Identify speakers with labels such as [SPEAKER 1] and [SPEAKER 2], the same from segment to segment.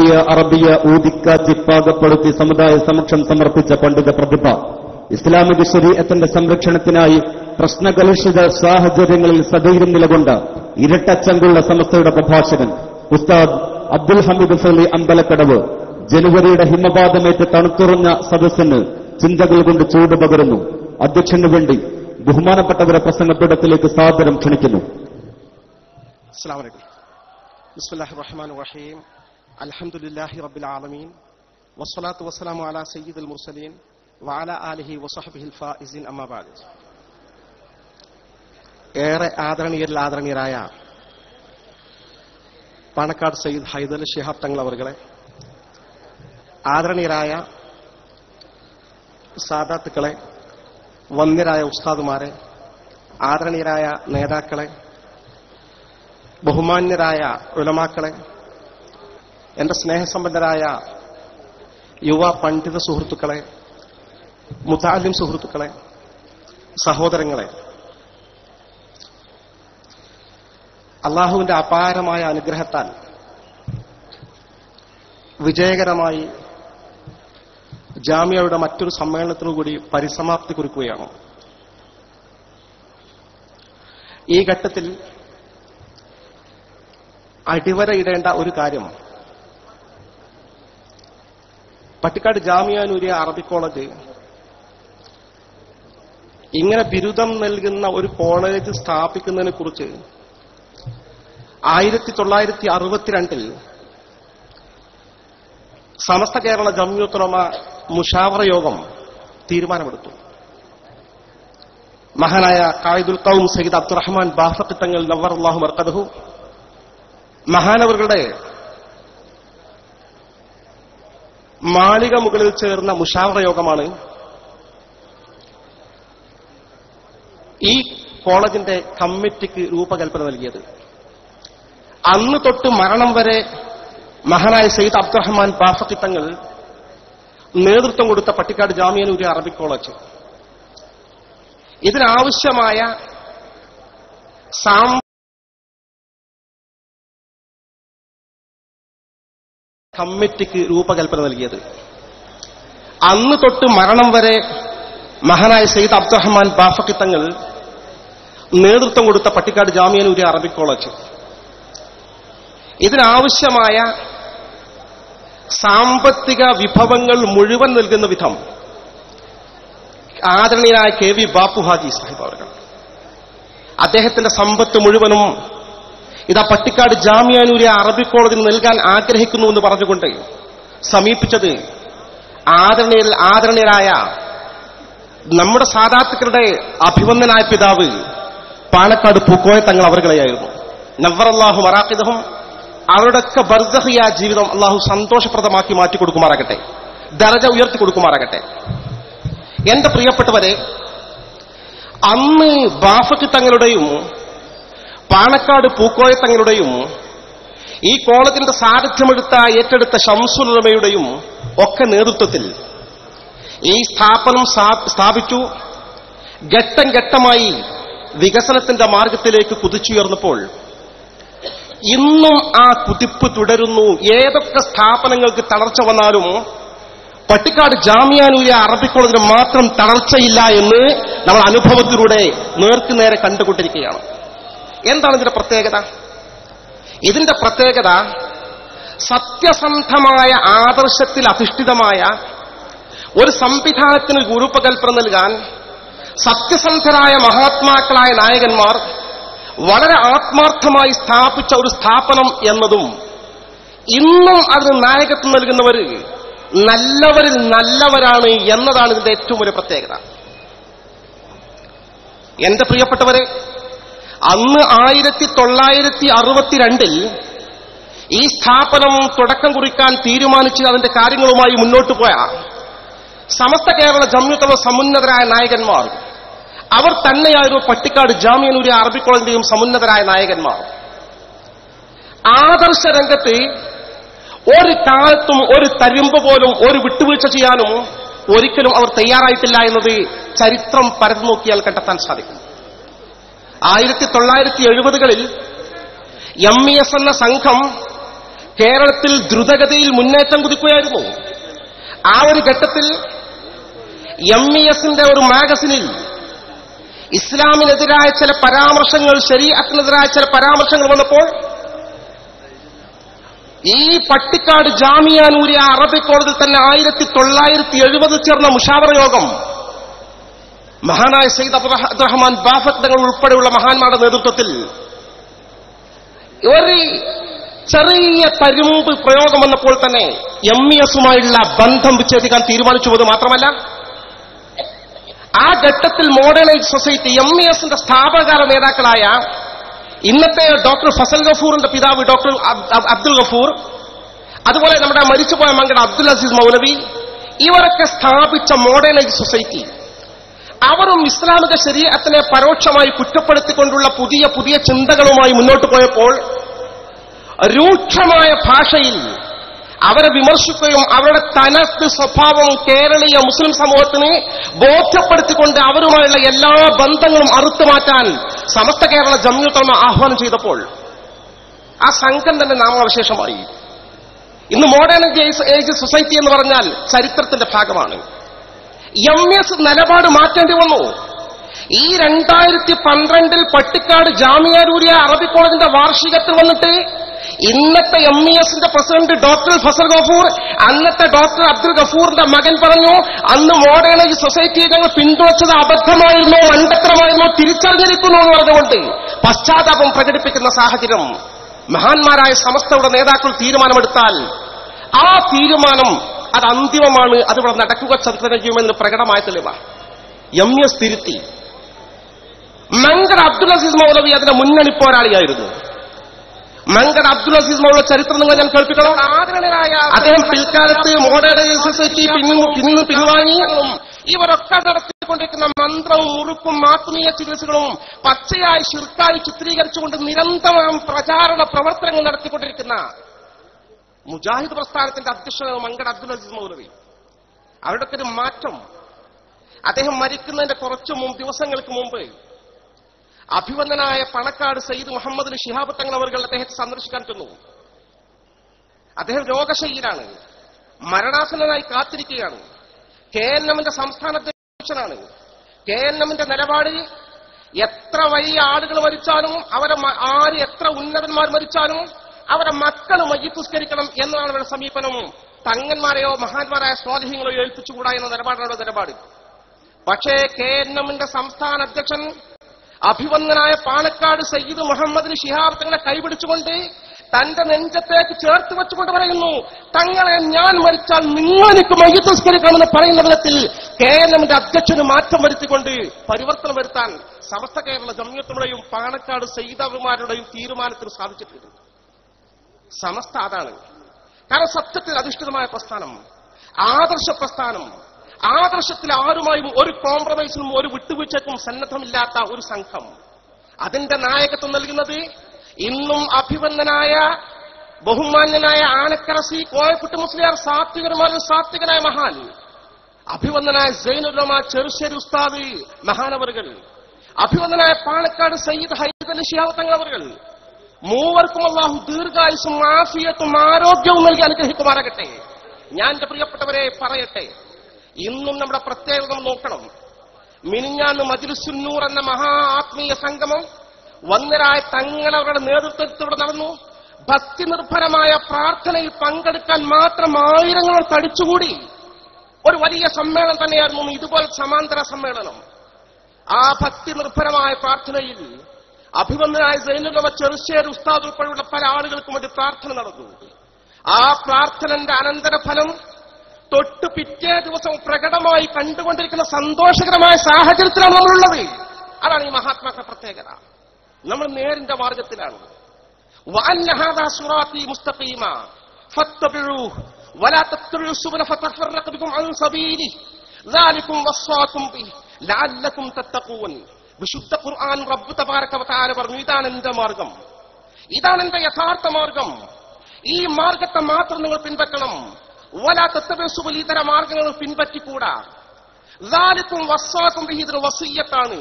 [SPEAKER 1] ഊതിയ അറബിയ ഊതിക്കാച്ചി പാകപ്പെടുത്തി സമുദായ സമക്ഷം സമർപ്പിച്ച പണ്ഡിത പ്രതിഭ ഇസ്ലാമിക ശരീരത്തിന്റെ സംരക്ഷണത്തിനായി പ്രശ്നകലുഷിത സാഹചര്യങ്ങളിൽ സധൈര്യം നിലകൊണ്ട ഇരട്ടച്ചങ്കുള്ള സമസ്തയുടെ പ്രഭാഷകൻ ഉസ്താദ് അബ്ദുൽ ഹമീദ് ഫലി അമ്പലക്കടവ് ജനുവരിയുടെ ഹിമപാതമേറ്റ് തണുത്തുറഞ്ഞ സദസ്സിന് ചിന്തകൾ കൊണ്ട് ചൂട് പകരുന്നു അധ്യക്ഷന് വേണ്ടി ബഹുമാനപ്പെട്ടവരെ പ്രസംഗത്തിടത്തിലേക്ക് സാദരം ക്ഷണിക്കുന്നു
[SPEAKER 2] السلام عليكم بسم الله الرحمن الرحيم الحمد لله رب العالمين والصلاة والسلام على سيد المرسلين وعلى آله وصحبه الفائزين أما بعد ഏറെ ആദരണീയരിൽ ആദരണീയരായ പാണക്കാട് സയ്യിദ് ഹൈദർ ഷിഹാബ് തങ്ങൾ അവർകളെ ആദരണീയരായ സാദാത്തുക്കളെ വന്യരായ ഉസ്താദുമാരെ ആദരണീയരായ നേതാക്കളെ ബഹുമാന്യരായ ഉലമാക്കളെ എന്റെ സ്നേഹസമ്പന്നരായ യുവ പണ്ഡിത സുഹൃത്തുക്കളെ മുതാലിം സുഹൃത്തുക്കളെ സഹോദരങ്ങളെ അള്ളാഹുവിന്റെ അപാരമായ അനുഗ്രഹത്താൽ വിജയകരമായി ജാമ്യയുടെ മറ്റൊരു സമ്മേളനത്തിനു കൂടി പരിസമാപ്തി കുറിക്കുകയാണ് ഈ ഘട്ടത്തിൽ അടിവരയിടേണ്ട ഒരു കാര്യം പട്ടിക്കാട് ജാമിയാനൂരിയ അറബി കോളേജ് ഇങ്ങനെ ബിരുദം നൽകുന്ന ഒരു കോളേജ് സ്ഥാപിക്കുന്നതിനെ കുറിച്ച് ആയിരത്തി തൊള്ളായിരത്തി അറുപത്തിരണ്ടിൽ സമസ്ത കേരള ജമ്യൂത്തുലമ മുഷാവറ യോഗം തീരുമാനമെടുത്തു മഹാനായ കായിദുൽ കൗം സയ്യിദ് അബ്ദുറഹ്മാൻ ബാഫത്ത് തങ്ങൾ നവർ അള്ളാഹു മർക്കദഹു മഹാനവറുകളുടെ മാളിക മുകളിൽ ചേർന്ന മുഷാവറ യോഗമാണ് ഈ കോളേജിന്റെ കമ്മിറ്റിക്ക് രൂപകൽപ്പന നൽകിയത് അന്ന് തൊട്ട് മരണം വരെ മഹാനായ സയ്യിദ് അബ്ദുറഹ്മാൻ ബാഫക്കി തങ്ങൾ നേതൃത്വം കൊടുത്ത പട്ടിക്കാട് ജാമിയനൂരി അറബിക് കോളേജ് ഇതിനാവശ്യമായ സാമ്പ കമ്മിറ്റിക്ക് രൂപകൽപ്പന നൽകിയത് അന്ന് തൊട്ട് മരണം വരെ മഹാനായ സയ്യിദ് അബ്ദുറഹ്മാൻ ബാഫക്കി തങ്ങൾ നേതൃത്വം കൊടുത്ത പട്ടിക്കാട് ജാമിയനൂരി അറബിക് കോളേജ് ഇതിനാവശ്യമായ സാമ്പത്തിക വിഭവങ്ങൾ മുഴുവൻ നൽകുന്ന വിധം ആദരണീയനായ കെ വി ബാപ്പു ഹാജി സാഹിബ് അവർ അദ്ദേഹത്തിന്റെ സമ്പത്ത് മുഴുവനും ഇതാ പട്ടിക്കാട് ജാമ്യാനൂരിയ അറബി കോളേജിന് നൽകാൻ ആഗ്രഹിക്കുന്നു എന്ന് പറഞ്ഞുകൊണ്ട് സമീപിച്ചത് ആദരണീയ ആദരണീയരായ നമ്മുടെ സാധാത്തുക്കളുടെ അഭിവന്ദനായ പിതാവ് പാണക്കാട് പൂക്കോയ തങ്ങൾ അവർകളെയായിരുന്നു നവറല്ലാഹു മറാഖിദഹും അവരുടെയൊക്കെ ബർദഹിയ ജീവിതം അള്ളാഹു സന്തോഷപ്രദമാക്കി മാറ്റി കൊടുക്കുമാറാകട്ടെ ദരജ ഉയർത്തി കൊടുക്കുമാറാകട്ടെ എന്റെ പ്രിയപ്പെട്ടവരെ അന്ന് ബാഫക്ക് തങ്ങളുടെയും പാണക്കാട് പൂക്കോയ തങ്ങളുടെയും ഈ കോളേജിന്റെ സാരഥ്യമെടുത്ത ഏറ്റെടുത്ത ഷംസുലമയുടെയും ഒക്കെ നേതൃത്വത്തിൽ ഈ സ്ഥാപനം സ്ഥാപിച്ചു ഘട്ടം ഘട്ടമായി വികസനത്തിന്റെ മാർഗത്തിലേക്ക് കുതിച്ചുയർന്നപ്പോൾ ഇന്നും ആ കുതിപ്പ് തുടരുന്നു ഏതൊക്കെ സ്ഥാപനങ്ങൾക്ക് തളർച്ച വന്നാലും പട്ടിക്കാട് ജാമ്യാനൂരിയ അറബി കോളേജിന് മാത്രം തളർച്ചയില്ല എന്ന് നമ്മൾ അനുഭവത്തിലൂടെ നേർക്കുനേരെ കണ്ടുകൊണ്ടിരിക്കുകയാണ് എന്താണ് ഇതിന്റെ പ്രത്യേകത ഇതിന്റെ പ്രത്യേകത സത്യസന്ധമായ ആദർശത്തിൽ അധിഷ്ഠിതമായ ഒരു സംവിധാനത്തിന് രൂപകൽപ്പന നൽകാൻ സത്യസന്ധരായ മഹാത്മാക്കളായ നായകന്മാർ വളരെ ആത്മാർത്ഥമായി സ്ഥാപിച്ച ഒരു സ്ഥാപനം എന്നതും ഇന്നും അതിന് നായകത്വം നൽകുന്നവർ നല്ലവരിൽ നല്ലവരാണ് എന്നതാണ് ഇതിന്റെ ഏറ്റവും വലിയ പ്രത്യേകത എന്റെ പ്രിയപ്പെട്ടവരെ അന്ന് ആയിരത്തി തൊള്ളായിരത്തി അറുപത്തിരണ്ടിൽ ഈ സ്ഥാപനം തുടക്കം കുറിക്കാൻ തീരുമാനിച്ച് അതിന്റെ കാര്യങ്ങളുമായി മുന്നോട്ട് പോയ സമസ്ത കേരള ജമ്യുത്തമ സമുന്നതരായ നായകന്മാർ അവർ തന്നെയായിരുന്നു പട്ടിക്കാട് ജാമ്യനൂരി അറബി കോളേജിന്റെയും സമുന്നതരായ നായകന്മാർ ആദർശ രംഗത്ത് ഒരു കാലത്തും ഒരു തരിമ്പ് പോലും ഒരു വിട്ടുവീഴ്ച ചെയ്യാനും ഒരിക്കലും അവർ തയ്യാറായിട്ടില്ല എന്നത് ചരിത്രം പരന്നു നോക്കിയാൽ കണ്ടെത്താൻ സാധിക്കും ആയിരത്തി തൊള്ളായിരത്തി എഴുപതുകളിൽ എം ഇ എസ് എന്ന സംഘം കേരളത്തിൽ ദ്രുതഗതിയിൽ മുന്നേറ്റം കുതിക്കുകയായിരുന്നു ആ ഒരു ഘട്ടത്തിൽ എം ഇ എസിന്റെ ഒരു മാഗസിനിൽ ഇസ്ലാമിനെതിരായ ചില പരാമർശങ്ങൾ ശരീഅത്തിനെതിരായ ചില പരാമർശങ്ങൾ വന്നപ്പോൾ ഈ പട്ടിക്കാട് ജാമിയാനൂരിയ അറബി കോളേജിൽ തന്നെ ആയിരത്തി തൊള്ളായിരത്തി എഴുപതിൽ ചേർന്ന മുഷാവറ യോഗം മഹാനായ സയ്യിദ് അബ്ദുറഹ- അബ്ദുറഹ്മാൻ ബാഫത്ത് തങ്ങൾ ഉൾപ്പെടെയുള്ള മഹാന്മാരുടെ നേതൃത്വത്തിൽ ഒരു ചെറിയ തരുമ്പ് പ്രയോഗം വന്നപ്പോൾ തന്നെ എം ഇ എസുമായുള്ള ബന്ധം വിച്ഛേദിക്കാൻ തീരുമാനിച്ചു പോയത് മാത്രമല്ല ആ ഘട്ടത്തിൽ മോഡേണൈസ് സൊസൈറ്റി എം ഇ എസിന്റെ സ്ഥാപകകാല നേതാക്കളായ ഇന്നത്തെ ഡോക്ടർ ഫസൽ ഗഫൂറിന്റെ പിതാവ് ഡോക്ടർ അബ്- അബ്- അബ്ദുൽ ഗഫൂർ അതുപോലെ നമ്മുടെ മരിച്ചുപോയ മങ്കട അബ്ദുൽ അസീസ് മൗലവി ഇവരൊക്കെ സ്ഥാപിച്ച മോഡേണൈസ് സൊസൈറ്റി അവരും ഇസ്ലാമിക ശരീരത്തിനെ പരോക്ഷമായി കുറ്റപ്പെടുത്തിക്കൊണ്ടുള്ള പുതിയ പുതിയ ചിന്തകളുമായി മുന്നോട്ട് പോയപ്പോൾ രൂക്ഷമായ ഭാഷയിൽ അവരെ വിമർശിക്കുകയും അവരുടെ തനത്ത് സ്വഭാവം കേരളീയ മുസ്ലിം സമൂഹത്തിന് ബോധ്യപ്പെടുത്തിക്കൊണ്ട് അവരുമായുള്ള എല്ലാ ബന്ധങ്ങളും അറുത്തുമാറ്റാൻ സമസ്ത കേരള ജമ്യൂത്തമ ആഹ്വാനം ചെയ്തപ്പോൾ ആ സംഘം തന്നെ നാമാവശേഷമായി ഇന്ന് മോഡേൺ ഏജ് സൊസൈറ്റി എന്ന് പറഞ്ഞാൽ ചരിത്രത്തിന്റെ ഭാഗമാണ് എം എസ് നിലപാട് മാറ്റേണ്ടി വന്നു ഈ രണ്ടായിരത്തി പന്ത്രണ്ടിൽ പട്ടിക്കാട് ജാമിയാരൂരിയ അറബി കോളേജിന്റെ വാർഷികത്തിൽ വന്നിട്ട് ഇന്നത്തെ എം ഇ എസിന്റെ പ്രസിഡന്റ് ഡോക്ടർ ഫസൽ ഗഫൂർ അന്നത്തെ ഡോക്ടർ അബ്ദുൽ ഗഫൂറിന്റെ മകൻ പറഞ്ഞു അന്ന് മോഡേണൈസ് സൊസൈറ്റിയെ ഞങ്ങൾ പിന്തുണച്ചത് അബദ്ധമായിരുന്നോ മണ്ടത്തരമായിരുന്നോ തിരിച്ചറിഞ്ഞിരിക്കുന്നു എന്ന് പറഞ്ഞുകൊണ്ട് പശ്ചാത്താപം പ്രകടിപ്പിക്കുന്ന സാഹചര്യം മഹാന്മാരായ സമസ്തയുടെ നേതാക്കൾ തീരുമാനമെടുത്താൽ ആ തീരുമാനം അത് അന്തിമമാണ് അതിവിടെ നടക്കുക ചന്ദ്രന ചെയ്യുമെന്ന് പ്രകടമായ തെളിവാണ് എം എസ് തിരുത്തി മങ്കർ അബ്ദുൽ അസീസ് മൗലവി അതിന്റെ മുന്നണി പോരാളിയായിരുന്നു മങ്കർ അബ്ദുൽ അസീസ് മൗലവി ചരിത്രം നിങ്ങൾ ഞാൻ കേൾപ്പിക്കണം ആദരണീയനായ അദ്ദേഹം പിൽക്കാലത്ത് മോഡേൺ സൊസൈറ്റി പിന്നു പിന്നു പിൻവാങ്ങി ഇവരൊക്കെ നടത്തിക്കൊണ്ടിരിക്കുന്ന മന്ത്രവും മുറുക്കും ആത്മീയ ചികിത്സകളും പച്ചയായി ശിർക്കായി ചിത്രീകരിച്ചുകൊണ്ട് നിരന്തരം പ്രചാരണ പ്രവർത്തനങ്ങൾ നടത്തിക്കൊണ്ടിരിക്കുന്ന മുജാഹിദ് പ്രസ്ഥാനത്തിന്റെ അധ്യക്ഷനാണ് മങ്കട അബ്ദുൽ അസീസ് മൗലവി അവരുടെയൊക്കെ ഒരു മാറ്റം അദ്ദേഹം മരിക്കുന്നതിന്റെ കുറച്ചു മുമ്പ് ദിവസങ്ങൾക്ക് മുമ്പ് അഭിവന്ദനായ പണക്കാട് സയ്യിദ് മുഹമ്മദ് ഷിഹാബ് തങ്ങൾ അവർ അദ്ദേഹത്തെ സന്ദർശിക്കാൻ ചെന്നു അദ്ദേഹം രോഗശയ്യനാണ് മരണാസനായി കാത്തിരിക്കുകയാണ് കെ എൻ എമ്മിന്റെ സംസ്ഥാന അധ്യക്ഷനാണ് കെ എൻ എമ്മിന്റെ നിലപാട് എത്ര വലിയ ആളുകൾ മരിച്ചാലും അവരെ മ- ആര് എത്ര ഉന്നതന്മാർ മരിച്ചാലും അവരെ മക്കൾ മയ്യത്തുസ്കരിക്കണം എന്നതാണ് അവരുടെ സമീപനം തങ്ങന്മാരെയോ മഹാന്മാരായ സ്വാധീനങ്ങളെയോ ഏൽപ്പിച്ചുകൂടാ എന്ന നിലപാടാണ് അവരുടെ നിലപാട് പക്ഷേ കെ എൻ എമ്മിന്റെ സംസ്ഥാന അധ്യക്ഷൻ അഭിവന്ദനായ പാലക്കാട് സയ്യിദ് മുഹമ്മദ് ഷിഹാബ് തങ്ങളെ കൈപിടിച്ചുകൊണ്ട് തന്റെ നെഞ്ചത്തേക്ക് ചേർത്ത് വെച്ചുകൊണ്ട് പറയുന്നു തങ്ങളെ ഞാൻ മരിച്ചാൽ നിങ്ങൾ എനിക്ക് മയ്യത്തസ്കരിക്കണമെന്ന് പറയുന്ന വിധത്തിൽ കെ എൻ എമ്മിന്റെ അധ്യക്ഷന് മാറ്റം വരുത്തിക്കൊണ്ട് പരിവർത്തനം വരുത്താൻ സമസ്ത കേരള ജമ്യത്തുടെയും പാണക്കാട് സയ്യിദാബുമാരുടെയും തീരുമാനത്തിന് സാധിച്ചിട്ടുണ്ട് സമസ്ത അതാണ് കാരണം സത്യത്തിൽ അധിഷ്ഠിതമായ പ്രസ്ഥാനം ആദർശ പ്രസ്ഥാനം ആദർശത്തിൽ ആരുമായും ഒരു കോംപ്രമൈസിനും ഒരു വിട്ടുവീഴ്ചയ്ക്കും സന്നദ്ധമില്ലാത്ത ഒരു സംഘം അതിന്റെ നായകത്വം നൽകുന്നത് ഇന്നും അഭിവന്ദനായ ബഹുമാന്യനായ ആനക്കര സി കോയക്കുട്ടി മുസ്ലിയാർ സാത്വികന്മാരിൽ സാത്വികനായ മഹാൻ അഭിവന്ദനായ സൈനുലമ ചെറുശ്ശേരി ഉസ്താദ് മഹാനവറുകൾ അഭിവന്ദനായ പാലക്കാട് സയ്യിദ് ഹൈദലി ഷിഹാബ് തങ്ങളവറുകൾ മൂവർക്കും അള്ളാഹു ദീർഘായുസും ആഫിയത്തും ആരോഗ്യവും നൽകി അനുഗ്രഹിക്കുമാറാകട്ടെ ഞാൻ എന്റെ പ്രിയപ്പെട്ടവരെ പറയട്ടെ ഇന്നും നമ്മുടെ പ്രത്യേകത നമ്മൾ നോക്കണം മിനിഞ്ഞാന്ന് മജിലുസുന്നൂർ എന്ന മഹാ ആത്മീയ സംഗമം വന്നരായ തങ്ങളവരുടെ നേതൃത്വത്തിലൂടെ നടന്നു ഭക്തി നിർഭരമായ പ്രാർത്ഥനയിൽ പങ്കെടുക്കാൻ മാത്രം ആയിരങ്ങൾ തടിച്ചുകൂടി ഒരു വലിയ സമ്മേളനം തന്നെയായിരുന്നു ഇതുപോലെ സമാന്തര സമ്മേളനം ആ ഭക്തി നിർഭരമായ പ്രാർത്ഥനയിൽ അഭിവന്ദനായ സൈനുലമ ചെറുശ്ശേരി ഉസ്താദ് ഉൾപ്പെടെയുള്ള പല ആളുകൾക്കും വേണ്ടി പ്രാർത്ഥന നടന്നു ആ പ്രാർത്ഥനന്റെ അനന്തരഫലം തൊട്ട് പിറ്റേ ദിവസം പ്രകടമായി കണ്ടുകൊണ്ടിരിക്കുന്ന സന്തോഷകരമായ സാഹചര്യത്തിലാണ് നമ്മളുള്ളത് അതാണ് ഈ മഹാത്മാക്കളുടെ പ്രത്യേകത നമ്മൾ നേരിന്റെ മാർഗത്തിലാണ് وأن هذا صراطي مستقيما فاتبعوه ولا تتبعوا السبل فتفرق بكم عن سبيله ذلكم وصاكم به لعلكم تتقون വിശുദ്ധ ഖുർആൻ റബ്ബ് തബാരക വതആല പറഞ്ഞു ഇതാണ് എന്റെ മാർഗം ഇതാണ് എന്റെ യഥാർത്ഥ മാർഗം ഈ മാർഗത്തെ മാത്രം നിങ്ങൾ പിൻപറ്റണം വലാ തത്തബസുബൽ ഇതര മാർഗങ്ങൾ പിൻപറ്റിക്കൂടാ ലാലിക്കും വസ്വാക്കും ബിഹി ഇതൊരു വസീയത്താണ്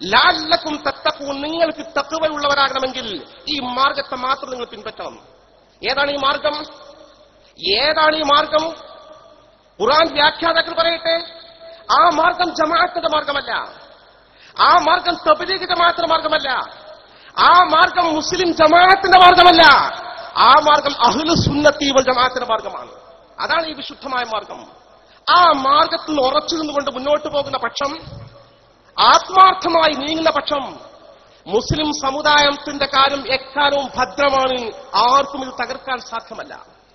[SPEAKER 2] ലാലക്കും തത്തക്കും നിങ്ങൾക്ക് തക്കവയുള്ളവരാകണമെങ്കിൽ ഈ മാർഗത്തെ മാത്രം നിങ്ങൾ പിൻപറ്റണം ഏതാണ് ഈ മാർഗം ഏതാണ് ഈ മാർഗം ഖുറാൻ വ്യാഖ്യാതാക്കൾ പറയട്ടെ ആ മാർഗം ജമാഅത്തിന്റെ മാർഗമല്ല ആ മാർഗം തബലീഗ് ജമാഅത്തിന്റെ മാർഗമല്ല ആ മാർഗം മുസ്ലിം ജമാഅത്തിന്റെ മാർഗമല്ല ആ മാർഗം അഹ്ലു സുന്നത്തി വൽ ജമാഅത്തിന്റെ മാർഗമാണ് അതാണ് ഈ വിശുദ്ധമായ മാർഗം ആ മാർഗത്തിൽ നിന്ന് ഉറച്ചു നിന്നുകൊണ്ട് മുന്നോട്ട് പോകുന്ന പക്ഷം ആത്മാർത്ഥമായി നീങ്ങുന്ന പക്ഷം മുസ്ലിം സമുദായത്തിന്റെ കാര്യം എക്കാലവും ഭദ്രമാണ് ആർക്കും ഇത് തകർക്കാൻ സാധ്യമല്ല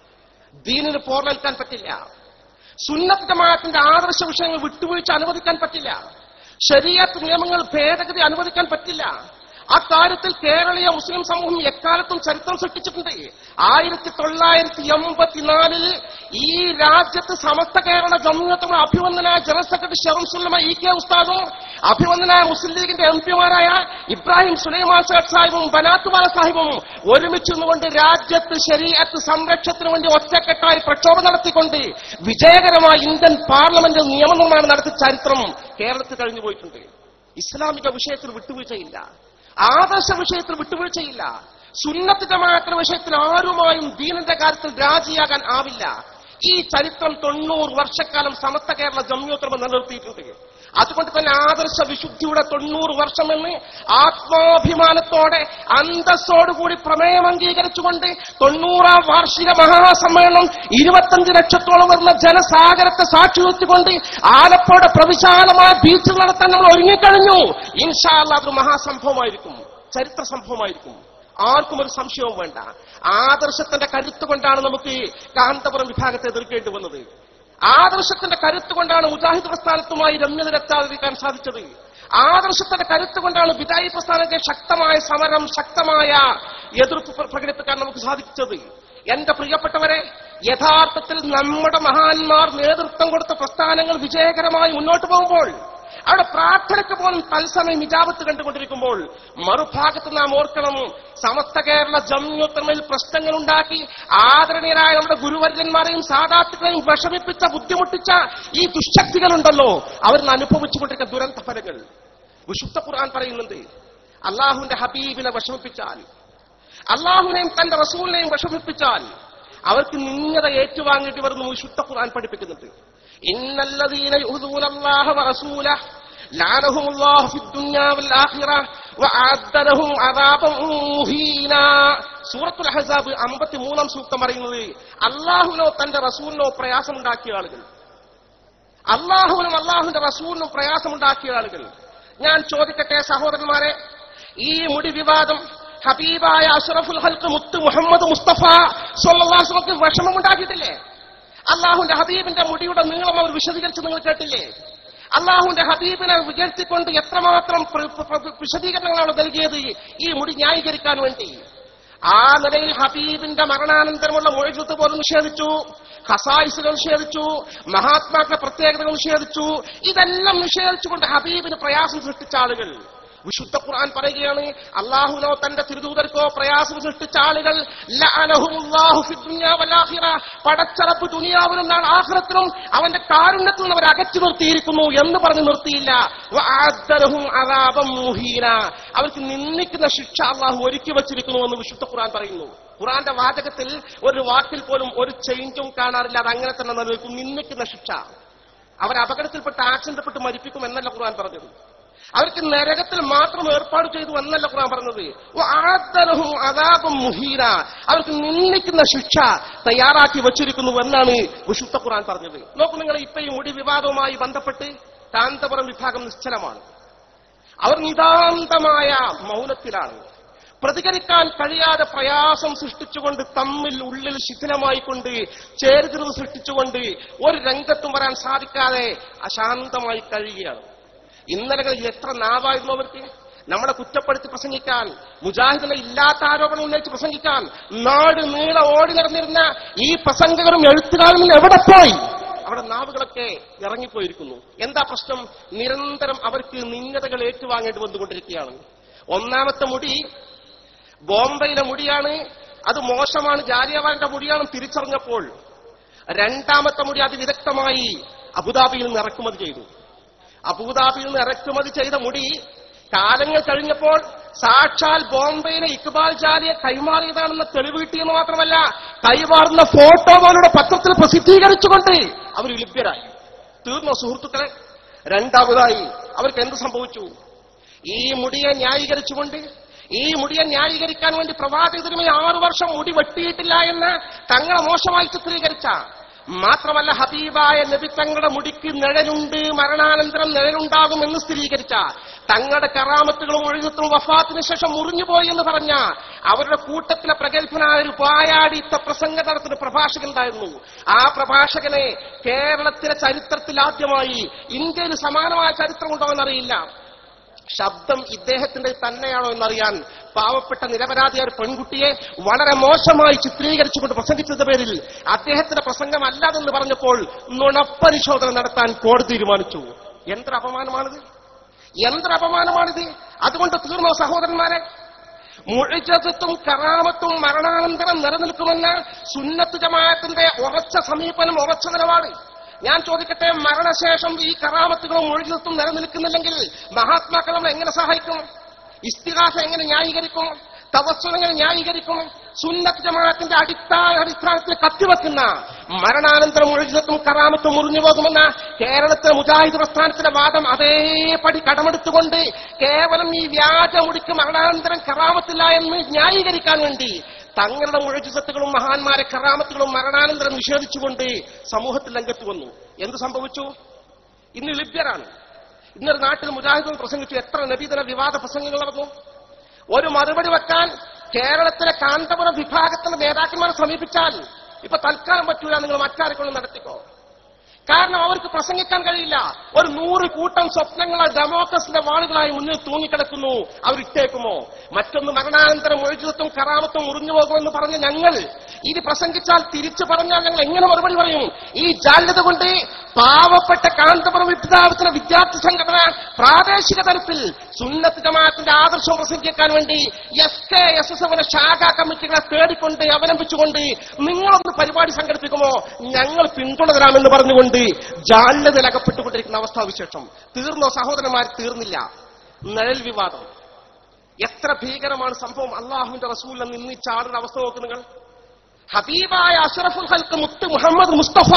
[SPEAKER 2] ദീനിന് പോർലേൽക്കാൻ പറ്റില്ല സുന്നത്ത് ജമാഅത്തിന്റെ ആദർശ വിഷയങ്ങൾ വിട്ടുവീഴ്ച അനുവദിക്കാൻ പറ്റില്ല ശരീരത്ത് നിയമങ്ങൾ ഭേദഗതി അനുവദിക്കാൻ പറ്റില്ല അക്കാര്യത്തിൽ കേരളീയ മുസ്ലിം സമൂഹം എക്കാലത്തും ചരിത്രം സൃഷ്ടിച്ചിട്ടുണ്ട് ആയിരത്തി തൊള്ളായിരത്തി എൺപത്തിനാലിൽ ഈ രാജ്യത്ത് സമസ്ത കേരള ജമ്മിയത്തും അഭിവന്ദനായ ജനറൽ സെക്രട്ടറി ഷെറംസുല്ലമ ഇ കെ ഉസ്താദും അഭിവന്ദനായ മുസ്ലിം ലീഗിന്റെ എം പിമാരായ ഇബ്രാഹിം സുലൈമാൻ സേഖ് സാഹിബും ബനാത്തുമാല സാഹിബും ഒരുമിച്ച് നിന്നുകൊണ്ട് രാജ്യത്ത് ശരീരത്ത് സംരക്ഷണത്തിന് വേണ്ടി ഒറ്റക്കെട്ടായി പ്രക്ഷോഭം നടത്തിക്കൊണ്ട് വിജയകരമായി ഇന്ത്യൻ പാർലമെന്റ് നിയമനിർമ്മാണം നടത്തിയ ചരിത്രം കേരളത്തിൽ കഴിഞ്ഞു പോയിട്ടുണ്ട് ഇസ്ലാമിക വിഷയത്തിൽ വിട്ടുവീഴ്ചയില്ല ആദർശ വിഷയത്തിൽ വിട്ടുവീഴ്ചയില്ല സുന്നത്ത് ജമാഅത്തിന്റെ വിഷയത്തിൽ ആരുമായും ദീനിന്റെ കാര്യത്തിൽ രാജിയാകാൻ ആവില്ല ഈ ചരിത്രം തൊണ്ണൂറ് വർഷക്കാലം സമസ്ത കേരള ജമ്യോത്രമ നിലനിർത്തിയിട്ടുണ്ട് അതുകൊണ്ട് തന്നെ ആദർശ വിശുദ്ധിയുടെ തൊണ്ണൂറ് വർഷമെന്ന് ആത്മാഭിമാനത്തോടെ അന്തസ്സോടുകൂടി പ്രമേയം അംഗീകരിച്ചുകൊണ്ട് തൊണ്ണൂറാം വാർഷിക മഹാസമ്മേളനം ഇരുപത്തഞ്ച് ലക്ഷത്തോളം വരുന്ന ജനസാഗരത്തെ സാക്ഷി നിർത്തിക്കൊണ്ട് ആലപ്പുഴ പ്രവിശാലമായ ബീച്ചിൽ നടത്താൻ നമ്മൾ ഒരുങ്ങിക്കഴിഞ്ഞു ഇൻഷാല്ല അതൊരു മഹാസംഭവമായിരിക്കും ചരിത്ര സംഭവമായിരിക്കും ആർക്കും ഒരു സംശയവും വേണ്ട ആദർശത്തിന്റെ കരുത്ത് കൊണ്ടാണ് നമുക്ക് കാന്തപുരം വിഭാഗത്തെ എതിർക്കേണ്ടി വന്നത് ആദർശത്തിന്റെ കരുത്ത് കൊണ്ടാണ് മുജാഹിദ് പ്രസ്ഥാനത്തുമായി രമ്യതരെത്താതിരിക്കാൻ സാധിച്ചത് ആദർശത്തിന്റെ കരുത്ത് കൊണ്ടാണ് വിദായി പ്രസ്ഥാനത്തെ ശക്തമായ സമരം ശക്തമായ എതിർപ്പ് പ്ര- പ്രകടിപ്പിക്കാൻ നമുക്ക് സാധിച്ചത് എന്റെ പ്രിയപ്പെട്ടവരെ യഥാർത്ഥത്തിൽ നമ്മുടെ മഹാന്മാർ നേതൃത്വം കൊടുത്ത പ്രസ്ഥാനങ്ങൾ വിജയകരമായി മുന്നോട്ട് പോകുമ്പോൾ അവിടെ പ്രാർത്ഥനയ്ക്ക് പോലും തത്സമയം ഇജാബത്ത് കണ്ടുകൊണ്ടിരിക്കുമ്പോൾ മറുഭാഗത്ത് നാം ഓർക്കണം സമസ്ത കേരള ജമ്യുത്തമയിൽ പ്രശ്നങ്ങൾ ഉണ്ടാക്കി ആദരണീയരായ നമ്മുടെ ഗുരുവര്യന്മാരെയും സാധാത്തുക്കളെയും വിഷമിപ്പിച്ച ബുദ്ധിമുട്ടിച്ച ഈ ദുശക്തികളുണ്ടല്ലോ അവർ അനുഭവിച്ചുകൊണ്ടിരിക്കുന്ന ദുരന്ത ഫലങ്ങൾ വിശുദ്ധ ഖുർആൻ പറയുന്നുണ്ട് അള്ളാഹുവിന്റെ ഹബീബിനെ വിഷമിപ്പിച്ചാൽ അള്ളാഹുവിനെയും തന്റെ റസൂലിനെയും വിഷമിപ്പിച്ചാൽ അവർക്ക് നിങ്ങത ഏറ്റുവാങ്ങേണ്ടി വരുന്നു വിശുദ്ധ ഖുർആൻ പഠിപ്പിക്കുന്നുണ്ട് ഇന്നല്ലദീന യുഹ്ദൂന അല്ലാഹ വറസൂലഹ് ലഅനഹും അല്ലാഹു ഫിദ്ദുനിയാ വൽ ആഖിറ വഅദ്ദ ലഹും അദാബൻ മുഹീന സൂറത്തുൽ അഹ്സാബ് 53 സൂക്തം പറയുന്നത് അല്ലാഹുവിനോ തന്റെ റസൂലിനോ പ്രയാസമുണ്ടാക്കിയ ആളുകൾ അള്ളാഹുവിനും അള്ളാഹുവിന്റെ റസൂലിനും പ്രയാസമുണ്ടാക്കിയ ആളുകൾ ഞാൻ ചോദിക്കട്ടെ സഹോദരന്മാരെ ഈ മുടി വിവാദം ഹബീബായ അഷ്റഫുൽ ഹൽക്ക് മുത്ത് മുഹമ്മദ് മുസ്തഫ സൊല്ലാസ്മക്ക് വിഷമമുണ്ടാക്കിയിട്ടില്ലേ അള്ളാഹുവിന്റെ ഹബീബിന്റെ മുടിയുടെ നീളം അവർ വിശദീകരിച്ച് നിങ്ങൾ കേട്ടില്ലേ അള്ളാഹുവിന്റെ ഹബീബിനെ വിചരിച്ചുകൊണ്ട് എത്രമാത്രം പ്ര- പ്ര- പ്ര- വിശദീകരണങ്ങളാണ് നൽകിയത് ഈ മുടി ന്യായീകരിക്കാൻ വേണ്ടി ആ നിലയിൽ ഹബീബിന്റെ മരണാനന്തരമുള്ള മൊഴിജത്ത് പോലും നിഷേധിച്ചു ഖസായിസുകൾ നിഷേധിച്ചു മഹാത്മാക്കളുടെ പ്രത്യേകതകൾ നിഷേധിച്ചു ഇതെല്ലാം നിഷേധിച്ചുകൊണ്ട് ഹബീബിന് പ്രയാസം സൃഷ്ടിച്ച ആളുകൾ വിശുദ്ധ ഖുർആൻ പറയുകയാണ് അള്ളാഹുനോ തന്റെ തിരുദൂതർക്കോ പ്രയാസം സൃഷ്ടിച്ച ആളുകൾ ലഅനഹുമുല്ലാഹു ഫിദ്ദുനിയാ വൽ ആഖിറ. പടച്ചറപ്പ് ദുനിയാവിലും നാൾ ആഖിറത്തിലും അവന്റെ കാരുണ്യത്തിൽ നിന്ന് അവർ അകറ്റി നിർത്തിയിരിക്കുന്നു എന്ന് പറഞ്ഞ് നിർത്തിയില്ല വഅദ്ദലഹും അദാബം മുഹീന. അവർക്ക് നിന്ദിക്കുന്ന ശിക്ഷ അള്ളാഹു ഒരുക്കി വച്ചിരിക്കുന്നു എന്ന് വിശുദ്ധ ഖുർആൻ പറയുന്നു ഖുർആന്റെ വാചകത്തിൽ ഒരു വാക്കിൽ പോലും ഒരു ചേഞ്ചും കാണാറില്ല അത് അങ്ങനെ തന്നെ നിലനിൽക്കും നിന്ദിക്കുന്ന ശിക്ഷ അവർ അപകടത്തിൽപ്പെട്ട് ആക്സിഡന്റപ്പെട്ട് മരിപ്പിക്കും എന്നല്ല ഖുർആൻ പറഞ്ഞത് അവർക്ക് നരകത്തിൽ മാത്രം ഏർപ്പാട് ചെയ്തു എന്നല്ല ഖുർആൻ പറഞ്ഞത് വഅദ്ദലഹും അദാബം മുഹീന അവർക്ക് നിന്ദിക്കുന്ന ശിക്ഷ തയ്യാറാക്കി വച്ചിരിക്കുന്നു എന്നാണ് വിശുദ്ധ ഖുർആൻ പറഞ്ഞത് നോക്കൂ നിങ്ങൾ ഇപ്പൊ ഈ മുടി വിവാദവുമായി ബന്ധപ്പെട്ട് കാന്തപുരം വിഭാഗം നിശ്ചലമാണ് അവർ നിതാന്തമായ മൗനത്തിലാണ് പ്രതികരിക്കാൻ കഴിയാതെ പ്രയാസം സൃഷ്ടിച്ചുകൊണ്ട് തമ്മിൽ ഉള്ളിൽ ശിഥിലമായിക്കൊണ്ട് ചേർതിരിവ് സൃഷ്ടിച്ചുകൊണ്ട് ഒരു രംഗത്തും വരാൻ സാധിക്കാതെ അശാന്തമായി കഴിയുകയാണ് ഇന്നലകളിൽ എത്ര നാവായിരുന്നു അവർക്ക് നമ്മളെ കുറ്റപ്പെടുത്തി പ്രസംഗിക്കാൻ മുജാഹിദിനെ ഇല്ലാത്ത ആരോപണം ഉന്നയിച്ച് പ്രസംഗിക്കാൻ നാട് നീളെ ഓടി നടന്നിരുന്ന ഈ പ്രസംഗകരും എഴുത്തുകാരും ഇന്ന് എവിടെ പോയി അവിടെ നാവുകളൊക്കെ ഇറങ്ങിപ്പോയിരിക്കുന്നു എന്താ പ്രശ്നം നിരന്തരം അവർക്ക് നിന്ദതകൾ ഏറ്റുവാങ്ങേണ്ടി വന്നുകൊണ്ടിരിക്കുകയാണ് ഒന്നാമത്തെ മുടി ബോംബെയിലെ മുടിയാണ് അത് മോശമാണ് ജാലിയവാലിന്റെ മുടിയാണ് തിരിച്ചറിഞ്ഞപ്പോൾ രണ്ടാമത്തെ മുടി അതിവിദഗ്ധമായി അബുദാബിയിൽ നിന്ന് ഇറക്കുമതി ചെയ്തു അബുദാബിയിൽ നിന്ന് ഇറക്കുമതി ചെയ്ത മുടി കാലങ്ങൾ കഴിഞ്ഞപ്പോൾ സാക്ഷാൽ ബോംബെയിലെ ഇക്ബാൽ ജാലിയെ കൈമാറിയതാണെന്ന തെളിവ് കിട്ടിയെന്ന് മാത്രമല്ല കൈമാറുന്ന ഫോട്ടോ പോലുള്ള പത്രത്തിൽ പ്രസിദ്ധീകരിച്ചുകൊണ്ട് അവർ ലഭ്യരായി തീർന്നോ സുഹൃത്തുക്കളെ രണ്ടാമതായി അവർക്ക് എന്ത് സംഭവിച്ചു ഈ മുടിയെ ന്യായീകരിച്ചുകൊണ്ട് ഈ മുടിയെ ന്യായീകരിക്കാൻ വേണ്ടി പ്രവാചകരുമേ ആറു വർഷം മുടി വെട്ടിയിട്ടില്ല എന്ന് തങ്ങളെ മോശമായി ചിത്രീകരിച്ച മാത്രമല്ല ഹബീബായ നബി തങ്ങളുടെ മുടിക്ക് നിഴലുണ്ട് മരണാനന്തരം നിഴലുണ്ടാകും എന്ന് സ്ഥിരീകരിച്ച തങ്ങളുടെ കറാമത്തുകളും ഒഴുകത്തും വഫാത്തിന് ശേഷം മുറിഞ്ഞുപോയി എന്ന് പറഞ്ഞ അവരുടെ കൂട്ടത്തിലെ പ്രഗത്ഭനായ ഒരു പായാടിത്ത പ്രസംഗ നടത്തുന്ന പ്രഭാഷകൻ ഉണ്ടായിരുന്നു ആ പ്രഭാഷകനെ കേരളത്തിലെ ചരിത്രത്തിൽ ആദ്യമായി ഇന്ത്യയിൽ സമാനമായ ചരിത്രമുണ്ടോ എന്നറിയില്ല ശബ്ദം ഇദ്ദേഹത്തിന്റെ തന്നെയാണോ എന്നറിയാൻ പാവപ്പെട്ട നിരപരാധിയായ ഒരു പെൺകുട്ടിയെ വളരെ മോശമായി ചിത്രീകരിച്ചുകൊണ്ട് പ്രസംഗിച്ചതിന്റെ പേരിൽ അദ്ദേഹത്തിന്റെ പ്രസംഗം അല്ലാതെന്ന് പറഞ്ഞപ്പോൾ നുണപ്പരിശോധന നടത്താൻ കോടതി തീരുമാനിച്ചു എന്തൊരു അപമാനമാണിത് എന്തൊരു അപമാനമാണിത് അതുകൊണ്ട് തീർന്നോ സഹോദരന്മാരെ മുഴജത്തും കറാമത്തും മരണാനന്തരം നിലനിൽക്കുമെന്ന സുന്നത്ത് ജമാഅത്തിന്റെ ഉറച്ച സമീപനം ഉറച്ച നിലപാട് ഞാൻ ചോദിക്കട്ടെ മരണശേഷം ഈ കറാമത്തുകളും മുഴുവത്തും നിലനിൽക്കുന്നില്ലെങ്കിൽ മഹാത്മാക്കൾ നമ്മളെ എങ്ങനെ സഹായിക്കും ഇസ്തിഹാസ എങ്ങനെ ന്യായീകരിക്കും തവസ്വം എങ്ങനെ ന്യായീകരിക്കും സുന്നത്ത് ജമാഅത്തിന്റെ അടിസ്ഥാന അടിസ്ഥാനത്തിൽ കത്തിവെക്കുന്ന മരണാനന്തരം മുഴുവത്തും കറാമത്തും മുറിഞ്ഞു പോകുമെന്ന കേരളത്തിലെ മുജാഹിദ് പ്രസ്ഥാനത്തിന്റെ വാദം അതേപടി കടമെടുത്തുകൊണ്ട് കേവലം ഈ വ്യാജ മുടിക്ക് മരണാനന്തരം കറാമത്തില്ല എന്ന് ന്യായീകരിക്കാൻ വേണ്ടി തങ്ങളുടെ മുഴജുസത്തുകളും മഹാന്മാരെ കറാമത്തുകളും മരണാനന്തരം നിഷേധിച്ചുകൊണ്ട് സമൂഹത്തിൽ രംഗത്ത് വന്നു എന്ത് സംഭവിച്ചു ഇന്ന് ലഭ്യരാണ് ഇന്നൊരു നാട്ടിൽ മുജാഹിദുകൾ പ്രസംഗിച്ചു എത്ര നബീതന വിവാദ പ്രസംഗങ്ങൾ നടന്നു ഒരു മറുപടി വെക്കാൻ കേരളത്തിലെ കാന്തപുരം വിഭാഗത്തിലെ നേതാക്കന്മാരെ സമീപിച്ചാൽ ഇപ്പൊ തൽക്കാലം പറ്റൂല നിങ്ങൾ മറ്റാരെക്കൊണ്ട് നടത്തിക്കോ കാരണം അവർക്ക് പ്രസംഗിക്കാൻ കഴിയില്ല ഒരു നൂറ് കൂട്ടം സ്വപ്നങ്ങൾ ഡെമോക്രസിന്റെ വാളുകളായി മുന്നിൽ തൂങ്ങിക്കിടക്കുന്നു അവർ ഇട്ടേക്കുമോ മറ്റൊന്ന് മരണാനന്തരം ഒഴുകിത്തും കറാമത്തും മുറിഞ്ഞു പോകുമെന്ന് പറഞ്ഞ ഞങ്ങൾ ഇത് പ്രസംഗിച്ചാൽ തിരിച്ചു പറഞ്ഞാൽ ഞങ്ങൾ എങ്ങനെ മറുപടി പറയും ഈ ജാള്യത കൊണ്ട് പാവപ്പെട്ട കാന്തപുരം വിദ്യാഭ്യാസ വിദ്യാർത്ഥി സംഘടന പ്രാദേശിക തലത്തിൽ സുന്നത്ത് ജമാഅത്തിന്റെ ആദർശം പ്രസംഗിക്കാൻ വേണ്ടി എസ് കെ എസ് എസ് എഫിന്റെ ശാഖാ കമ്മിറ്റികളെ തേടിക്കൊണ്ട് അവലംബിച്ചുകൊണ്ട് നിങ്ങളൊന്ന് പരിപാടി സംഘടിപ്പിക്കുമോ ഞങ്ങൾ പിന്തുണ തരാമെന്ന് പറഞ്ഞുകൊണ്ട് ജാള്യതയിൽ അകപ്പെട്ടുകൊണ്ടിരിക്കുന്ന അവസ്ഥാവിശേഷം തീർന്നോ സഹോദരന്മാർ തീർന്നില്ല നിഴൽ വിവാദം എത്ര ഭീകരമാണ് സംഭവം അള്ളാഹുവിന്റെ റസൂൽ എന്ന് ഇന്ന് ഈ ചാടുന്ന അവസ്ഥ നോക്ക് നിങ്ങൾ ഹബീബായ അഷറഫുൽ ഹൽക്ക് മുത്ത് മുഹമ്മദ് മുസ്തഫ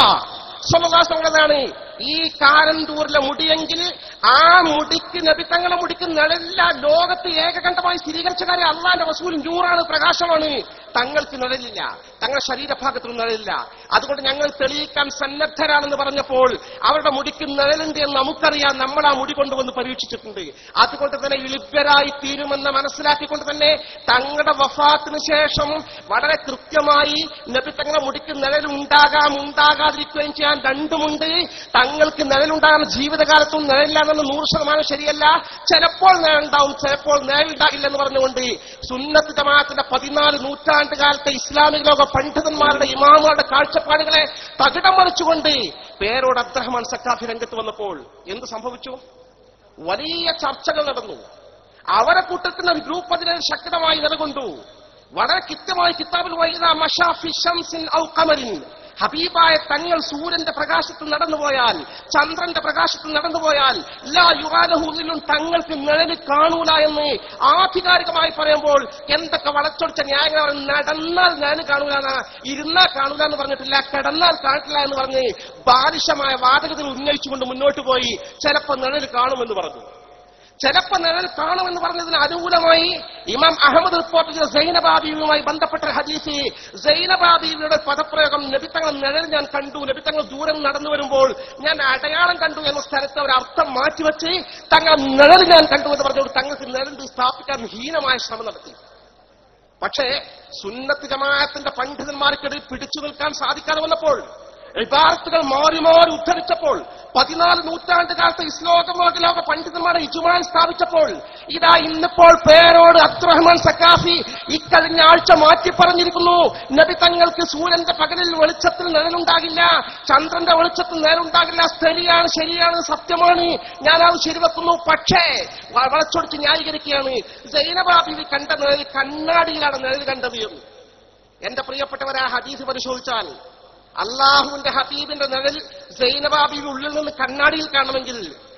[SPEAKER 2] സ്വല്ലതാണ് ഈ കാരന്തൂരിലെ മുടിയെങ്കിൽ ആ മുടിക്ക് നബി തങ്ങളുടെ മുടിക്ക് നിഴലില്ല ലോകത്ത് ഏകകണ്ഠമായി സ്ഥിരീകരിച്ച കാര്യം അള്ളാന്റെ റസൂൽ നൂറാണ് പ്രകാശമാണ് തങ്ങൾക്ക് നിഴലില്ല തങ്ങളുടെ ശരീരഭാഗത്തിന് നിഴലില്ല അതുകൊണ്ട് ഞങ്ങൾ തെളിയിക്കാൻ സന്നദ്ധരാണെന്ന് പറഞ്ഞപ്പോൾ അവരുടെ മുടിക്ക് നിഴലുണ്ട് എന്ന് നമുക്കറിയാം നമ്മൾ ആ മുടി കൊണ്ടുവന്ന് പരീക്ഷിച്ചിട്ടുണ്ട് അതുകൊണ്ട് തന്നെ ഇളിഭ്യരായി തീരുമെന്ന് മനസ്സിലാക്കിക്കൊണ്ട് തന്നെ തങ്ങളുടെ വഫാത്തിന് ശേഷം വളരെ കൃത്യമായി നബി തങ്ങളുടെ മുടിക്ക് നിഴൽ ഉണ്ടാകാം ഉണ്ടാകാതിരിക്കുകയും ചെയ്യാൻ രണ്ടുമുണ്ട് തങ്ങൾക്ക് നിഴലുണ്ടാകാൻ ജീവിതകാലത്തും നിഴലില്ല എന്നുള്ള നൂറ് ശതമാനം ശരിയല്ല ചിലപ്പോൾ നിഴലുണ്ടാവും ചിലപ്പോൾ നിഴലുണ്ടാകില്ല എന്ന് പറഞ്ഞുകൊണ്ട് സുന്നത്ത് ജമാഅത്തിന്റെ പതിനാല് നൂറ്റാണ്ട് കാലത്തെ ഇസ്ലാമിക ലോക പണ്ഡിതന്മാരുടെ ഇമാമുകളുടെ കാഴ്ചപ്പാടുകളെ തകിടം മറിച്ചുകൊണ്ട് പേരോട് അബ്ദുറഹ്മാൻ സക്കാഫി രംഗത്ത് വന്നപ്പോൾ എന്ത് സംഭവിച്ചു വലിയ ചർച്ചകൾ നടന്നു അവരെ കൂട്ടത്തിന് ഒരു ഗ്രൂപ്പ് അതിനെ ശക്തമായി നിലകൊണ്ടു വളരെ കൃത്യമായി കിതാബിൽ വൈകുന്ന മഷാഫി ഷംസിൻ ഔ കമരിൻ ഹബീബായ തങ്ങൾ സൂര്യന്റെ പ്രകാശത്തിൽ നടന്നുപോയാൽ ചന്ദ്രന്റെ പ്രകാശത്തിൽ നടന്നുപോയാൽ ലാ യുഗാലഹൂലിലും തങ്ങൾക്ക് നിഴല് കാണൂല എന്ന് ആധികാരികമായി പറയുമ്പോൾ എന്തൊക്കെ വളച്ചൊടിച്ച ന്യായങ്ങൾ നടന്നാൽ നിഴല് കാണൂല എന്നാ ഇരുന്നാൽ കാണൂല എന്ന് പറഞ്ഞിട്ടില്ല കിടന്നാൽ കാണില്ല എന്ന് പറഞ്ഞ് ബാലിശമായ വാദഗതികൾ ഉന്നയിച്ചുകൊണ്ട് മുന്നോട്ട് പോയി ചിലപ്പോൾ നിഴല് കാണുമെന്ന് പറഞ്ഞു ചിലപ്പോൾ നിഴൽ കാണുമെന്ന് പറഞ്ഞതിന് അനുകൂലമായി ഇമാം അഹമ്മദ് റിപ്പോർട്ട് ചെയ്ത സൈനബാബിയുമായി ബന്ധപ്പെട്ട ഒരു ഹദീസ് സൈനബാബിയുടെ പദപ്രയോഗം നബിത്തങ്ങൾ നിഴൽ ഞാൻ കണ്ടു നബിത്തങ്ങൾ ദൂരം നടന്നു വരുമ്പോൾ ഞാൻ അടയാളം കണ്ടു എന്ന സ്ഥലത്ത് ഒരു അർത്ഥം മാറ്റിവെച്ച് തങ്ങൾ നിഴൽ ഞാൻ കണ്ടു എന്ന് പറഞ്ഞുകൊണ്ട് തങ്ങൾക്ക് നിഴൽ സ്ഥാപിക്കാൻ ഹീനമായ ശ്രമം നടത്തി പക്ഷേ സുന്നത്ത് ജമാഅത്തിന്റെ പണ്ഡിതന്മാർക്കിടയിൽ പിടിച്ചു നിൽക്കാൻ സാധിക്കാതെ വന്നപ്പോൾ ഇബാറത്തുകൾ മാറി മാറി ഉദ്ധരിച്ചപ്പോൾ പതിനാല് നൂറ്റാണ്ട് കാലത്ത് ഇസ്ലോക ലോക പണ്ഡിതന്മാരെ ഇജുമാൻ സ്ഥാപിച്ചപ്പോൾ ഇതാ ഇന്നിപ്പോൾ പേരോട് അബ്ദുറഹ്മാൻ സക്കാഫി ഇക്കഴിഞ്ഞ ആഴ്ച മാറ്റി പറഞ്ഞിരിക്കുന്നു നബി തങ്ങൾക്ക് സൂര്യന്റെ പകലിൽ വെളിച്ചത്തിൽ നിഴലുണ്ടാകില്ല ചന്ദ്രന്റെ വെളിച്ചത്തിൽ നിഴലുണ്ടാകില്ല ശരിയാണ് ശരിയാണ് സത്യമാണ് ഞാൻ അത് ശരിവെക്കുന്നു പക്ഷേ വ- വളച്ചൊടിച്ച് ന്യായീകരിക്കുകയാണ് ജൈനബാബി കണ്ട നിഴൽ കണ്ണാടിയിലാണ് നിഴൽ കണ്ടത് എന്ന് എന്റെ പ്രിയപ്പെട്ടവരെ ആ ഹദീസ് പരിശോധിച്ചാൽ അള്ളാഹുവിന്റെ ഹബീബിന്റെ നിഴൽ സൈനബാബിയുടെ ഉള്ളിൽ നിന്ന് കണ്ണാടിയിൽ കാണണമെങ്കിൽ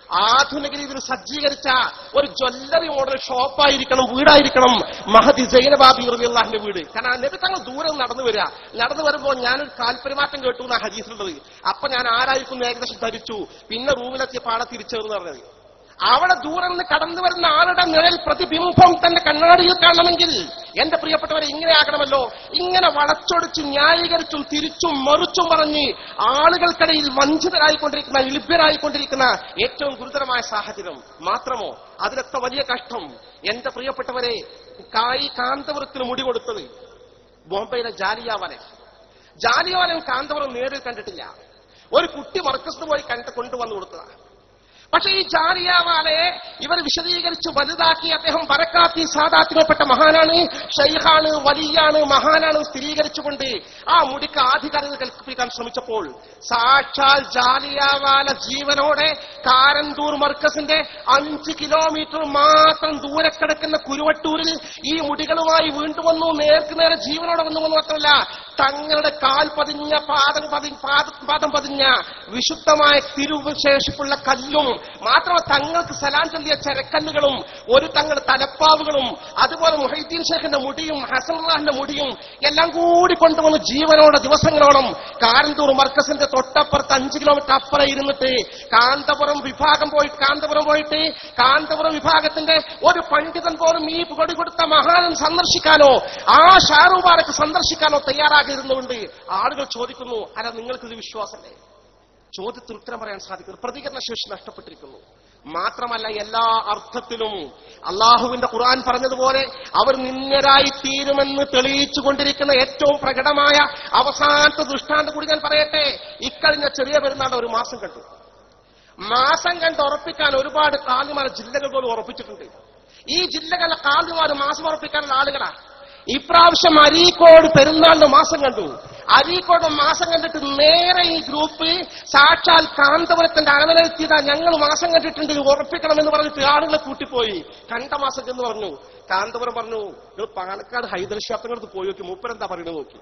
[SPEAKER 2] ആധുനിക രീതിയിൽ സജ്ജീകരിച്ച ഒരു ജ്വല്ലറി മോഡൽ ഷോപ്പായിരിക്കണം വീടായിരിക്കണം മഹദി ജൈനബാബി റബിള്ളാഹിന്റെ വീട് കാരണം ആ നബി തങ്ങൾ ദൂരെ നിന്ന് നടന്നു വരിക നടന്നു വരുമ്പോൾ ഞാനൊരു കാൽപരിമാറ്റം കേട്ടു എന്നാ ഹദീസിലുള്ളത് അപ്പൊ ഞാൻ ആരായിരിക്കും എന്ന് ഏകദേശം ധരിച്ചു പിന്നെ റൂമിലെത്തിയ പാടെ തിരിച്ചേർന്ന് പറഞ്ഞത് അവിടെ ദൂരെ നിന്ന് കടന്നു വരുന്ന ആളുടെ നിഴൽ പ്രതിബിംബം തന്റെ കണ്ണാടിയിൽ കാണണമെങ്കിൽ എന്റെ പ്രിയപ്പെട്ടവരെ ഇങ്ങനെ ആകണമല്ലോ ഇങ്ങനെ വളച്ചൊടിച്ച് ന്യായീകരിച്ചും തിരിച്ചും മറിച്ചും പറഞ്ഞ് ആളുകൾക്കിടയിൽ വഞ്ചിതരായിക്കൊണ്ടിരിക്കുന്ന ലഭ്യരായിക്കൊണ്ടിരിക്കുന്ന ഏറ്റവും ഗുരുതരമായ സാഹചര്യം മാത്രമോ അതിലൊക്കെ വലിയ കഷ്ടം എന്റെ പ്രിയപ്പെട്ടവരെ കായി കാന്തപുരത്തിന് മുടി കൊടുത്തത് ബോംബെയിലെ ജാലിയാവാലെ ജാലിയാവാലൻ കാന്തപുരം നേരിൽ കണ്ടിട്ടില്ല ഒരു കുട്ടി മർക്കസിന് പോയി കണ്ട് കൊണ്ടുവന്നു കൊടുത്തതാണ് പക്ഷെ ഈ ജാലിയാവാലയെ ഇവർ വിശദീകരിച്ച് വലുതാക്കി അദ്ദേഹം വരക്കാത്തി സാദാത്തിൽപ്പെട്ട മഹാനാണ് ഷെയ്ഖാണ് വലിയാണ് മഹാനാണ് സ്ഥിരീകരിച്ചുകൊണ്ട് ആ മുടിക്ക് ആധികാരികത കൽപ്പിക്കാൻ ശ്രമിച്ചപ്പോൾ സാക്ഷാൽ ജാലിയാവാല ജീവനോടെ കാരന്തൂർ മർക്കസിന്റെ അഞ്ച് കിലോമീറ്റർ മാത്രം ദൂരെ കിടക്കുന്ന കുരുവട്ടൂരിൽ ഈ മുടികളുമായി വീണ്ടും വന്നു നേർക്ക് നേരെ ജീവനോടെ വന്നു വന്നു മാത്രമല്ല തങ്ങളുടെ കാൽ പതിഞ്ഞ പാദം പതി പാദ- പാദം പതിഞ്ഞ വിശുദ്ധമായ തിരുവിശേഷിപ്പുള്ള കല്ലും മാത്രമല്ല തങ്ങൾക്ക് സലാം ചൊല്ലിയ ചരക്കല്ലുകളും ഒരു തങ്ങളുടെ തലപ്പാവുകളും അതുപോലെ മുഹൈദ്ദീൻ ഷേഖിന്റെ മുടിയും ഹസൻറാഹിന്റെ മുടിയും എല്ലാം കൂടി കൊണ്ടുവന്ന് ജീവനോടെ ദിവസങ്ങളോളം കാരന്തൂർ മർക്കസിന്റെ തൊട്ടപ്പുറത്ത് അഞ്ച് കിലോമീറ്റർ അപ്പുറം ഇരുന്നിട്ട് കാന്തപുരം വിഭാഗം പോയി കാന്തപുരം പോയിട്ട് കാന്തപുരം വിഭാഗത്തിന്റെ ഒരു പണ്ഡിതൻ പോലും ഈ കൊടി കൊടുത്ത മഹാനൻ സന്ദർശിക്കാനോ ആ ഷാറുബാരക്ക് സന്ദർശിക്കാനോ തയ്യാറാകിയിരുന്നുകൊണ്ട് ആളുകൾ ചോദിക്കുന്നു അല്ല നിങ്ങൾക്കിത് വിശ്വാസമല്ലേ ചോദ്യത്തിന് ഉത്തരം പറയാൻ സാധിക്കുന്നു പ്രതികരണ ശേഷി നഷ്ടപ്പെട്ടിരിക്കുന്നു മാത്രമല്ല എല്ലാ അർത്ഥത്തിലും അള്ളാഹുവിന്റെ ഖുർആൻ പറഞ്ഞതുപോലെ അവർ നിന്ദരായി തീരുമെന്ന് തെളിയിച്ചു കൊണ്ടിരിക്കുന്ന ഏറ്റവും പ്രകടമായ അവസാനത്തെ ദൃഷ്ടാന്തം കൂടി ഞാൻ പറയട്ടെ ഇക്കഴിഞ്ഞ ചെറിയ പെരുന്നാൾ ഒരു മാസം കണ്ടു മാസം കണ്ട് ഉറപ്പിക്കാൻ ഒരുപാട് കാലിമാർ ജില്ലകൾ പോലും ഉറപ്പിച്ചിട്ടുണ്ട് ഈ ജില്ലകളിലെ കാലിമാർ മാസം ഉറപ്പിക്കാനുള്ള ആളുകളാ ഇപ്രാവശ്യം അരീക്കോട് പെരുന്നാളിന് മാസം കണ്ടു അരീക്കോട് മാസം കണ്ടിട്ട് നേരെ ഈ ഗ്രൂപ്പ് സാക്ഷാൽ കാന്തപുരത്തിന്റെ അകലെത്തിയതാ ഞങ്ങൾ മാസം കണ്ടിട്ടുണ്ട് ഇത് ഉറപ്പിക്കണമെന്ന് പറഞ്ഞിട്ട് ആളുകളെ കൂട്ടിപ്പോയി കണ്ട മാസം ചെന്ന് പറഞ്ഞു കാന്തപുരം പറഞ്ഞു നിങ്ങൾ പാലക്കാട് ഹൈദർ ഷാപ്പിനടുത്ത് പോയി നോക്കി മൂപ്പരെന്താ പറയുന്നത് നോക്കി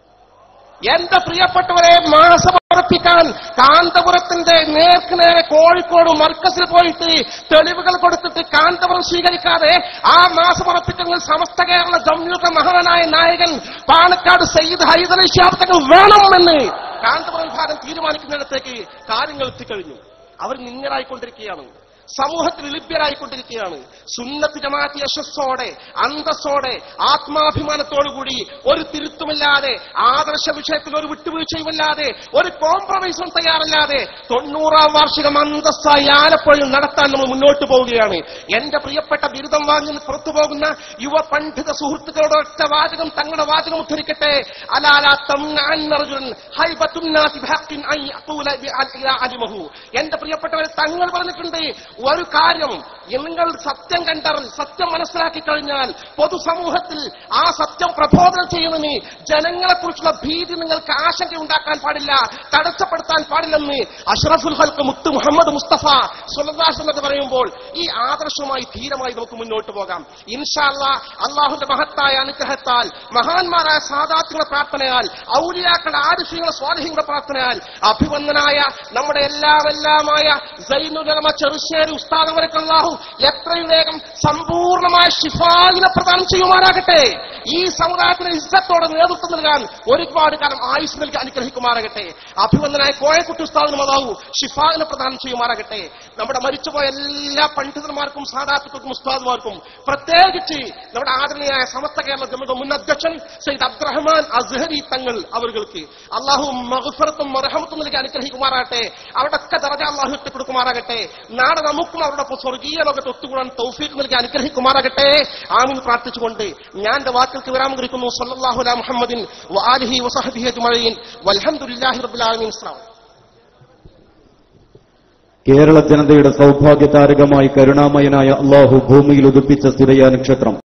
[SPEAKER 2] എന്റെ പ്രിയപ്പെട്ടവരെ മാസമർപ്പിക്കാൻ കാന്തപുരത്തിന്റെ നേർക്ക് നേരെ കോഴിക്കോട് മർക്കസിൽ പോയിട്ട് തെളിവുകൾ കൊടുത്തിട്ട് കാന്തപുരം സ്വീകരിക്കാതെ ആ മാസമർപ്പിക്കലിൽ സമസ്ത കേരള ജമ്മിയുടെ മഹാനായ നായകൻ പാലക്കാട് സയ്യിദ് ഹൈദലി ശാബ്ദങ്ങൾ വേണമെന്ന് കാന്തപുരം വിഭാഗം തീരുമാനിക്കുന്നിടത്തേക്ക് കാര്യങ്ങൾ എത്തിക്കഴിഞ്ഞു അവർ നിന്നരായിക്കൊണ്ടിരിക്കുകയാണ് സമൂഹത്തിൽ ലഭ്യരായിക്കൊണ്ടിരിക്കുകയാണ് സുന്നത്ത് ജമാഅത്ത് യശസ്സോടെ അന്തസ്സോടെ ആത്മാഭിമാനത്തോടുകൂടി ഒരു തിരുത്തുമില്ലാതെ ആദർശ വിഷയത്തിൽ ഒരു വിട്ടുവീഴ്ചയുമില്ലാതെ ഒരു കോംപ്രമൈസും തയ്യാറല്ലാതെ തൊണ്ണൂറാം വാർഷികം അന്തസ്സായി ആലപ്പുഴയിൽ നടത്താൻ നമ്മൾ മുന്നോട്ട് പോവുകയാണ് എന്റെ പ്രിയപ്പെട്ട ബിരുദം വാങ്ങി പുറത്തു പോകുന്ന യുവ പണ്ഡിത സുഹൃത്തുക്കളുടെ ഒറ്റ വാചകം തങ്ങളുടെ വാചകം ഉദ്ധരിക്കട്ടെ അലാല തംനഅന്നറജുലൻ ഹൈബത്തുന്നാസി ബിഹഖിൻ അൻ യഖൂല ബിഅ അലിമഹു എന്റെ പ്രിയപ്പെട്ടവരെ തങ്ങൾ പറഞ്ഞിട്ടുണ്ട് ഒരു കാര്യം നിങ്ങൾ സത്യം കണ്ടറിൽ സത്യം മനസ്സിലാക്കി കഴിഞ്ഞാൽ പൊതുസമൂഹത്തിൽ ആ സത്യം പ്രബോധനം ചെയ്യുന്നതിന് ജനങ്ങളെക്കുറിച്ചുള്ള ഭീതി നിങ്ങൾക്ക് ആശങ്ക ഉണ്ടാക്കാൻ പാടില്ല തടസ്സപ്പെടുത്താൻ പാടില്ലെന്ന് അഷ്റഫുൽ ഹൽക്ക് മുത്ത് മുഹമ്മദ് മുസ്തഫ സുലദാസ് എന്ന് പറയുമ്പോൾ ഈ ആദർശവുമായി ധീരമായി നമുക്ക് മുന്നോട്ട് പോകാം ഇൻഷാല്ല അള്ളാഹുന്റെ മഹത്തായ അനുഗ്രഹത്താൽ മഹാന്മാരായ സാധാത്യങ്ങളുടെ പ്രാർത്ഥനയാൽ ഔലിയാക്കളുടെ ആരുഷ്യങ്ങളുടെ സ്വാധീനങ്ങളുടെ പ്രാർത്ഥനയാൽ അഭിവന്ദനായ നമ്മുടെ എല്ലാം എല്ലാമായ സൈനുലമ ചെറുശ്ശേരി ഉസ്താദവരക്ക് അള്ളാഹു എത്രയും വേഗം സമ്പൂർണമായ ഷിഫായിനെ പ്രദാനം ചെയ്യുമാറാകട്ടെ ഈ സമുദായത്തിന് ഇസ്സത്തോടെ നേതൃത്വം നൽകാൻ ഒരുപാട് കാലം ആയുസ് നൽകി അനുഗ്രഹിക്കുമാറാകട്ടെ അഭിവന്ദനായ കോയക്കുട്ടി ഉസ്താദിനും അതാവൂ ഷിഫായിനെ പ്രദാനം ചെയ്യുമാറാകട്ടെ നമ്മുടെ മരിച്ചുപോയ എല്ലാ പണ്ഡിതന്മാർക്കും സാധാത്തുക്കൾക്കും ഉസ്താദുമാർക്കും പ്രത്യേകിച്ച് നമ്മുടെ ആദരണീയായ സമസ്ത കേരള ജമ്മയുടെ മുൻ അധ്യക്ഷൻ സയ്യിദ് അബ്ദുറഹ്മാൻ അസ്ഹരി തങ്ങൾ അവർക്ക് അള്ളാഹു മഹഫറത്തും മറഹമത്തും നൽകി അനുഗ്രഹിക്കുമാറാകട്ടെ അവിടൊക്കെ ദറജ അള്ളാഹു ഇട്ട് കൊടുക്കുമാറാകട്ടെ നാളെ നമുക്കും അവരോടൊപ്പം സ്വർഗീയ ലോകത്ത് ഒത്തുകൂടാൻ തൗഫീഖ് നൽകി അനുഗ്രഹിക്കുമാറാകട്ടെ ആമീൻ പ്രാർത്ഥിച്ചുകൊണ്ട് ഞാൻ എന്റെ വാക്കുകൾക്ക് വിരാമം കുറിക്കുന്നു സല്ലല്ലാഹു അലാ മുഹമ്മദിൻ വആലിഹി വസഹബിഹി അജ്മഈൻ വൽഹംദുലില്ലാഹി റബ്ബിൽ ആലമീൻ അസ്സലാമു അലൈക്കും.
[SPEAKER 1] കേരള ജനതയുടെ സൗഭാഗ്യ താരകമായി കരുണാമയനായ അള്ളാഹു ഭൂമിയിൽ ഉദിപ്പിച്ച സുരയ നക്ഷത്രം